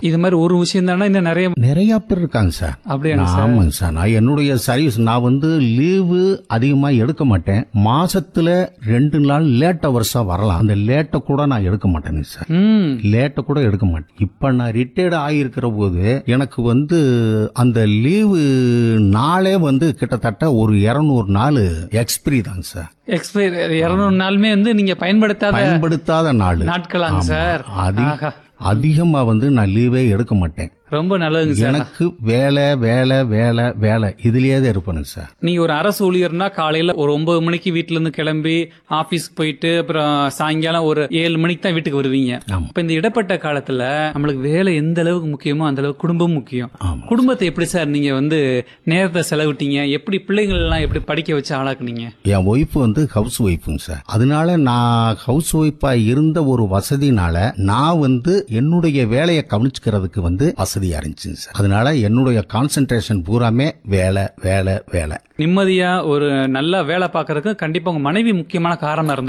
இது மாதிரி ஒரு விஷயம் தானே இன்னும் நிறைய நிறைய பேர் இருக்காங்க சார் அப்படியாங்க நான் ஆமாங்க சார் நான் என்னுடைய சர்வீஸ் நான் வந்து லீவு அதிகமா எடுக்க மாட்டேன் மாசத்துல ரெண்டு நாள் லேட் ஹவர்ஸா வரலாம் அந்த லேட்டை கூட நான் எடுக்க மாட்டேங்க சார் ம் லேட்டை கூட எடுக்க மாட்டேன் இப்ப நான் ரிட்டையர்ட் ஆகியிருக்கிற போது எனக்கு வந்து அந்த லீவு நாளே வந்து கிட்டத்தட்ட ஒரு இருநூறு நாள் எக்ஸ்பிரி தாங்க சார் எக்ஸ்பைர் இருநூறு நாளுமே வந்து நீங்க பயன்படுத்தாத பயன்படுத்தாத நாள் நாட்களாங்க சார் அதி ஆஹா. அதிகமா வந்து நான் லீவே எடுக்க மாட்டேன் ரொம்ப நல்லதுங்க சார் எனக்கு வேலை வேலை வேலை வேலை இதுலயே தான் இருப்பேனுங்க சார் நீங்க ஒரு அரசு ஊழியர்னா காலையில ஒரு ஒன்பது மணிக்கு வீட்ல இருந்து கிளம்பி ஆபீஸ்க்கு போயிட்டு அப்புறம் சாயங்காலம் ஒரு ஏழு மணிக்கு தான் வீட்டுக்கு வருவீங்க ஆமா. இப்ப இந்த இடப்பட்ட காலத்துல நம்மளுக்கு வேலை எந்த அளவுக்கு முக்கியமோ அந்த அளவுக்கு குடும்பம் முக்கியம் ஆமா. குடும்பத்தை எப்படி சார் நீங்க வந்து நேரத்தை செலவிட்டீங்க எப்படி பிள்ளைங்கள் எல்லாம் எப்படி படிக்க வச்சு ஆளாக்குனீங்க என் ஒய்ஃப் வந்து ஹவுஸ் ஒய்ஃபுங்க சார் அதனால நான் ஹவுஸ் ஒய்ஃபா இருந்த ஒரு வசதினால நான் வந்து என்னுடைய வேலையை கவனிச்சுக்கிறதுக்கு வந்து வசதியா இருந்துச்சுங்க சார் அதனால என்னுடைய கான்சென்ட்ரேஷன் பூராமே வேலை வேலை வேலை நிம்மதியா ஒரு நல்லா வேலை பார்க்கறதுக்கு கண்டிப்பா உங்க மனைவி முக்கியமான காரணம் இருந்தது